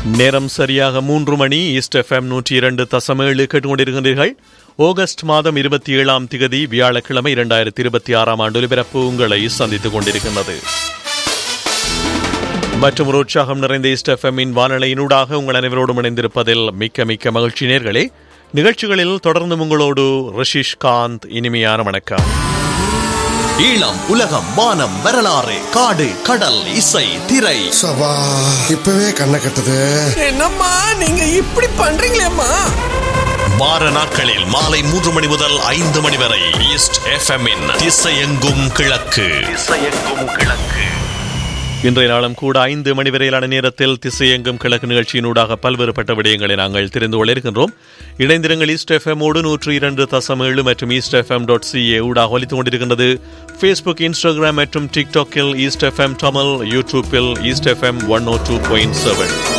நேரம் சரியாக மூன்று மணி ஈஸ்ட் எஃப்எம் நூற்றி இரண்டு தசமேழு கேட்டுக்கொண்டிருக்கின்றீர்கள் ஆகஸ்ட் மாதம் இருபத்தி ஏழாம் திகதி வியாழக்கிழமை இரண்டாயிரத்தி இருபத்தி ஆறாம் ஆண்டு ஒலிபரப்பு உங்களை சந்தித்துக் கொண்டிருக்கின்றது மற்றும் ஒரு உற்சாகம் நிறைந்த ஈஸ்ட் எஃப்எம்மின் வானொலியினூடாக உங்கள் அனைவரோடும் இணைந்திருப்பதில் மிக்க மிக்க மகிழ்ச்சி நேர்களே நிகழ்ச்சிகளில் தொடர்ந்து உங்களோடு ரிஷிஷ் காந்த் இனிமையான வணக்கம் ஈழம் உலகம் வானம் வரலாறு காடு கடல் இசை திரை சபா இப்பவே கண்ணை கட்டுது என்னம்மா நீங்க இப்படி பண்றீங்களேம்மா வார நாட்களில் மாலை மூன்று மணி முதல் ஐந்து மணி வரை ஈஸ்ட் எஃப்எம் திசையெங்கும் கிழக்கு திசையெங்கும் கிழக்கு இன்றைய நாளும் கூட ஐந்து மணி வரையிலான நேரத்தில் திசையெங்கும் கிழக்கு நிகழ்ச்சியினூடாக பல்வேறுபட்ட விடயங்களை நாங்கள் தெரிந்து கொள்ள இருக்கின்றோம் இணைந்திருங்கள் ஈஸ்ட் எஃப்எம்மோடு நூற்று இரண்டு தசம் ஏழு மற்றும் ஈஸ்ட் எஃப்எம் டாட் சிஏ ஊடாக ஒலித்துக் கொண்டிருக்கின்றது ஃபேஸ்புக் இன்ஸ்டாகிராம் மற்றும் டிக்டாக்கில் ஈஸ்ட் எஃப்எம் தமிழ் யூடியூப்பில் east FM one O two point seven